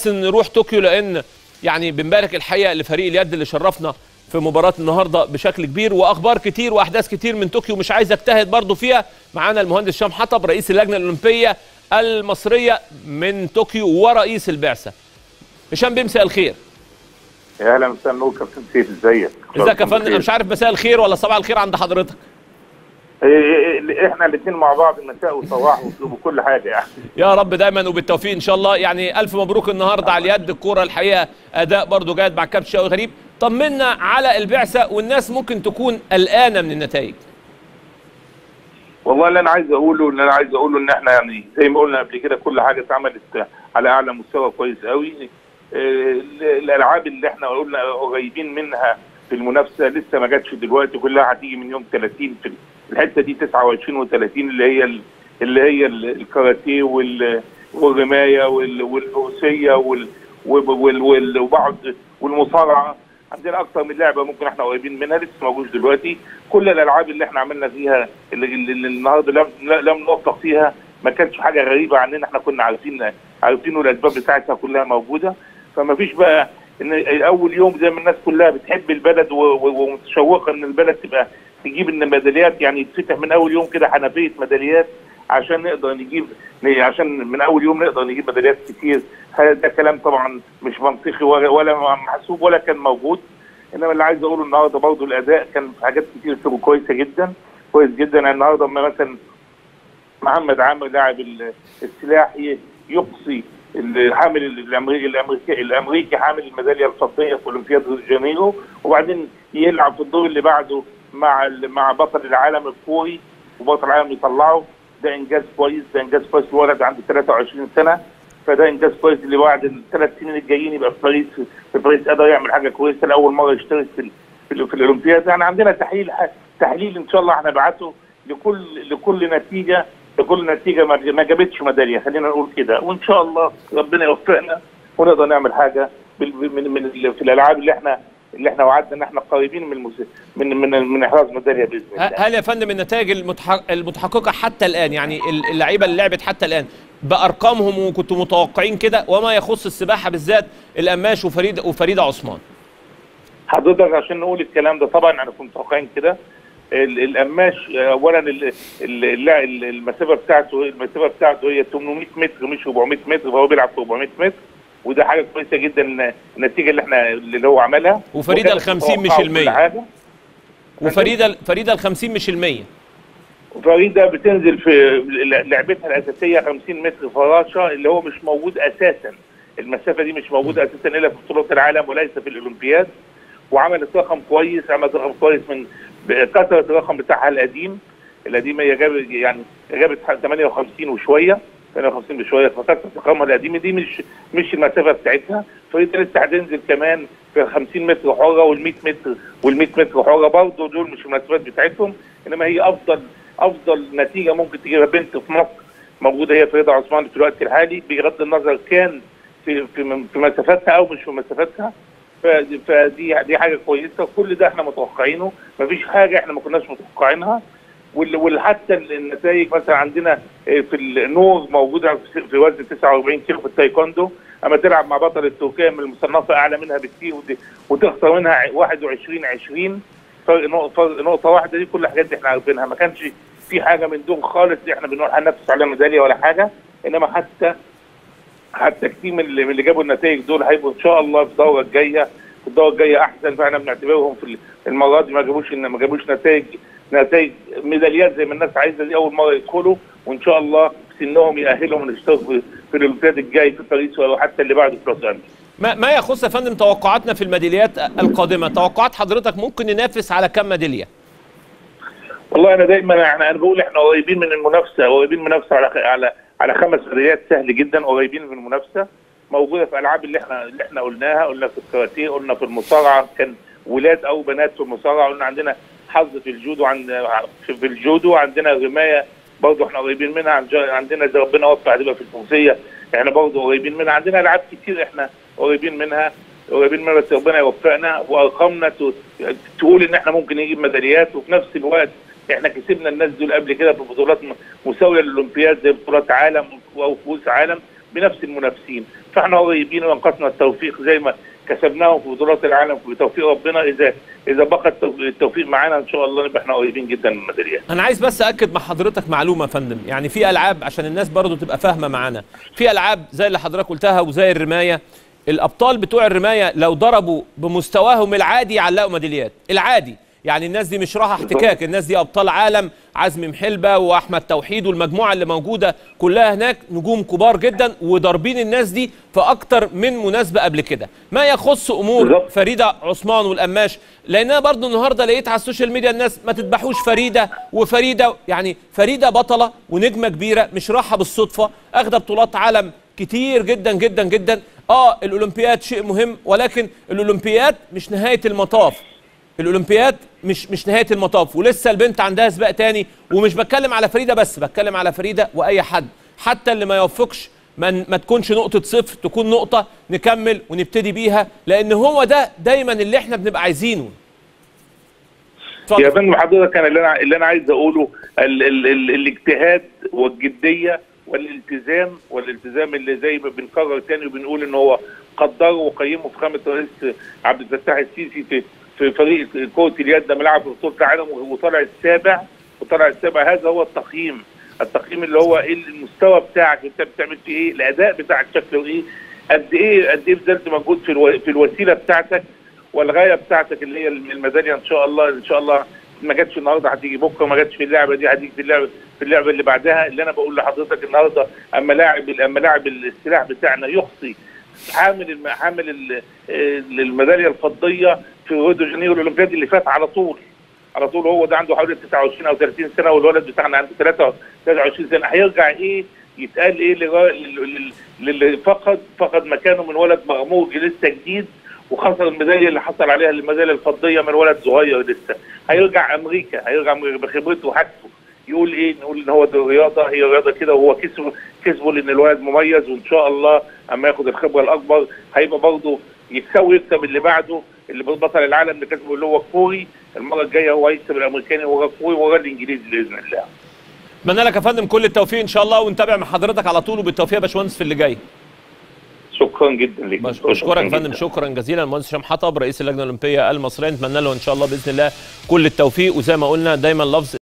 بس نروح طوكيو لان يعني بنبارك الحقيقه لفريق اليد اللي شرفنا في مباراه النهارده بشكل كبير واخبار كتير واحداث كتير من طوكيو مش عايز اجتهد برضو فيها معانا المهندس هشام حطب رئيس اللجنه الاولمبيه المصريه من طوكيو ورئيس البعثه هشام بمساء الخير يا اهلا مساء النور كابتن سيف ازيك ازيك يا فندم انا مش عارف مساء الخير ولا صباح الخير عند حضرتك إيه، احنا الاثنين مع بعض مساء وصباح وكل حاجه يعني يا رب دايما وبالتوفيق ان شاء الله يعني الف مبروك النهارده على اليد الكوره الحقيقه اداء برضو جيد مع كابتن شوقي غريب طمنا على البعثه والناس ممكن تكون قلقانه من النتائج والله اللي انا عايز اقوله اللي انا عايز اقوله ان احنا يعني زي ما قلنا قبل كده كل حاجه اتعملت على اعلى مستوى كويس قوي إيه، الالعاب اللي احنا قلنا قريبين منها في المنافسه لسه ما جاتش دلوقتي كلها هتيجي من يوم 30 في الحته دي 29 و30 اللي هي ال- اللي هي ال- الكاراتيه وال- والرمايه وال- والفروسيه وال- وال- وال- وبعض والمصارعه عندنا اكثر من لعبه ممكن احنا قريبين منها لسه ما جوش دلوقتي كل الالعاب اللي احنا عملنا فيها اللي, اللي اللي النهارده لم لم نوفق فيها ما كانش حاجه غريبه عننا احنا كنا عارفين عارفين والاسباب بتاعتها كلها موجوده فما فيش بقى ان اول يوم زي ما الناس كلها بتحب البلد و- و- ومتشوقه ان البلد تبقى تجيب ان ميداليات يعني يتفتح من اول يوم كده حنفيه ميداليات عشان نقدر نجيب ن- عشان من اول يوم نقدر نجيب ميداليات كتير هذا ده كلام طبعا مش منطقي ولا ولا محسوب ولا كان موجود انما اللي عايز اقوله النهارده برضه الاداء كان في حاجات كتير كانوا كويسه جدا كويس جدا يعني النهارده لما مثلا محمد عامر لاعب ال- السلاح ي- يقصي الحامل الامريكي الامريكي الامريكي حامل الميداليه الفضيه في اولمبياد ريو دي جانيرو وبعدين يلعب في الدور اللي بعده مع ال- مع بطل العالم الكوري وبطل العالم يطلعه ده انجاز كويس ده انجاز كويس الولد عنده 23 سنه فده انجاز كويس اللي بعد الثلاث سنين الجايين يبقى في باريس في باريس قدر يعمل حاجه كويسه لاول مره يشترك في ال- في, ال- في الاولمبياد يعني عندنا تحليل تحليل ان شاء الله هنبعته لكل لكل نتيجه لكل نتيجه ما ما جابتش ميداليه خلينا نقول كده وان شاء الله ربنا يوفقنا ونقدر نعمل حاجه بال- من من ال- في الالعاب اللي احنا اللي احنا وعدنا ان احنا قريبين من المس... من من من احراز ميداليه باذن الله ه- هل يا فندم النتائج المتح- المتحققه حتى الان يعني ال- اللعيبه اللي لعبت حتى الان بارقامهم وكنتوا متوقعين كده وما يخص السباحه بالذات القماش وفريد وفريده عثمان حضرتك عشان نقول الكلام ده طبعا احنا كنا متوقعين كده ال- القماش آه، اولا ال- ال- ال- ال- المسافه بتاعته المسافه بتاعته هي 800 متر مش 400 متر فهو بيلعب في 400 متر وده حاجه كويسه جدا إن النتيجه اللي احنا اللي هو عملها وفريدة وكانت ال 50 مش متوقعة المية. وكل حاجة. وفريده فريده ال 50 مش ال 100 فريده بتنزل في لعبتها الاساسيه 50 متر فراشه اللي هو مش موجود اساسا المسافه دي مش موجوده اساسا الا في بطولات العالم وليس في الاولمبياد وعملت رقم كويس عملت رقم كويس من كثره الرقم بتاعها القديم القديم هي جابت يعني جابت 58 وشويه 58 بشويه فكثره رقمها القديم دي مش مش المسافه بتاعتها فريده لسه هتنزل كمان في 50 متر حره وال 100 متر وال 100 متر حره برضه دول مش المسافات بتاعتهم انما هي افضل افضل نتيجه ممكن تجيبها بنت في مصر موجوده هي فريده عثمان في الوقت الحالي بغض النظر كان في في في مسافتها او مش في مسافتها ف- فدي دي حاجه كويسه كل ده احنا متوقعينه مفيش حاجه احنا ما كناش متوقعينها وال- وحتى النتائج مثلا عندنا اه، في النور موجوده في- في وزن 49 كيلو في التايكوندو اما تلعب مع بطل التركيه من المصنفه اعلى منها بكتير ودي- وتخسر منها 21 20 فرق نقطه فرق نقطه واحده دي كل الحاجات دي احنا عارفينها ما كانش في حاجه من دول خالص احنا بنقول هننافس على ميداليه ولا حاجه انما حتى حتى كتير من اللي, من اللي جابوا النتائج دول هيبقوا ان شاء الله في الدوره الجايه في الدوره الجايه احسن فاحنا بنعتبرهم في المره دي ما جابوش ما جابوش نتائج نتائج ميداليات زي ما الناس عايزه دي اول مره يدخلوا وان شاء الله سنهم يأهلهم يشتركوا في في الاولمبياد الجاي في باريس او حتى اللي بعده في لوس انجلوس ما ما يخص يا فندم توقعاتنا في الميداليات القادمه توقعات حضرتك ممكن ننافس على كم ميداليه والله انا دايما احنا انا بقول احنا قريبين من المنافسه قريبين من المنافسه على على على خمس ميداليات سهل جدا قريبين من المنافسه موجوده في العاب اللي احنا اللي احنا قلناها قلنا في الكاراتيه قلنا في المصارعه كان ولاد او بنات في المصارعه قلنا عندنا حظ في الجودو عند في الجودو عندنا الرمايه برضه احنا قريبين منها عن- عندنا اذا ربنا وفق هتبقى في الفروسيه احنا برضه قريبين منها عندنا العاب كتير احنا قريبين منها قريبين منها بس ربنا يوفقنا وارقامنا ت- تقول ان احنا ممكن نجيب ميداليات وفي نفس الوقت احنا كسبنا الناس دول قبل كده في بطولات م- مساويه للاولمبياد زي بطولات عالم او كؤوس عالم بنفس المنافسين فاحنا قريبين وانقذنا التوفيق زي ما كسبناهم في بطولات العالم بتوفيق ربنا اذا اذا بقى التوفيق معانا ان شاء الله نبقى احنا قريبين جدا من الميداليات انا عايز بس اكد مع حضرتك معلومه يا فندم يعني في العاب عشان الناس برضو تبقى فاهمه معانا في العاب زي اللي حضرتك قلتها وزي الرمايه الابطال بتوع الرمايه لو ضربوا بمستواهم العادي يعلقوا ميداليات العادي يعني الناس دي مش راحه احتكاك الناس دي ابطال عالم عزمي محلبه واحمد توحيد والمجموعه اللي موجوده كلها هناك نجوم كبار جدا وضاربين الناس دي في اكتر من مناسبه قبل كده ما يخص امور بالظبط. فريده عثمان والقماش لانها برضو النهارده لقيت على السوشيال ميديا الناس ما تذبحوش فريده وفريده يعني فريده بطله ونجمه كبيره مش راحه بالصدفه اخده بطولات عالم كتير جدا جدا جدا اه الاولمبياد شيء مهم ولكن الاولمبياد مش نهايه المطاف الاولمبياد مش مش نهايه المطاف ولسه البنت عندها سباق تاني ومش بتكلم على فريده بس بتكلم على فريده واي حد حتى اللي ما يوفقش ما, ما تكونش نقطه صفر تكون نقطه نكمل ونبتدي بيها لان هو ده دايما اللي احنا بنبقى عايزينه يا فندم حضرتك انا اللي انا اللي انا عايز اقوله ال ال ال الاجتهاد والجديه والالتزام والالتزام اللي زي ما بنكرر تاني وبنقول ان هو قدره وقيمه في خامه الرئيس عبد الفتاح السيسي في في فريق كره اليد لما لعب في بطوله العالم وطلع السابع وطلع السابع هذا هو التقييم التقييم اللي هو ايه المستوى بتاعك انت بتعمل فيه ايه الاداء بتاعك شكله ايه قد ايه قد ايه بذلت مجهود في الو... في الوسيله بتاعتك والغايه بتاعتك اللي هي الميداليه ان شاء الله ان شاء الله ما جاتش النهارده هتيجي بكره ما جاتش في اللعبه دي هتيجي في اللعبه في اللعبه اللي بعدها اللي انا بقول لحضرتك النهارده اما لاعب اما لاعب السلاح بتاعنا يخطي حامل الم... حامل ال... الميداليه الفضيه في ريو دي جانيرو الاولمبياد اللي فات على طول على طول هو ده عنده حوالي 29 او 30 سنه والولد بتاعنا عنده 23 سنه هيرجع ايه يتقال ايه للي فقد فقد مكانه من ولد مغمور لسه جديد وخسر الميداليه اللي حصل عليها الميداليه الفضيه من ولد صغير لسه هيرجع امريكا هيرجع بخبرته وحاجته يقول ايه نقول ان هو ده رياضه هي رياضه كده وهو كسبه كسبه لان الولد مميز وان شاء الله اما ياخد الخبره الاكبر هيبقى برضه يكسب يكسب اللي بعده اللي بطل العالم اللي كسبه اللي هو الكوري المره الجايه هو هيكسب الامريكاني ورا الكوري ورا الانجليزي باذن الله. اتمنى لك يا فندم كل التوفيق ان شاء الله ونتابع مع حضرتك على طول وبالتوفيق يا باشمهندس في اللي جاي. شكرا جدا لك بشكرك يا فندم شكرا جزيلا المهندس هشام حطب رئيس اللجنه الاولمبيه المصريه نتمنى له ان شاء الله باذن الله كل التوفيق وزي ما قلنا دايما لفظ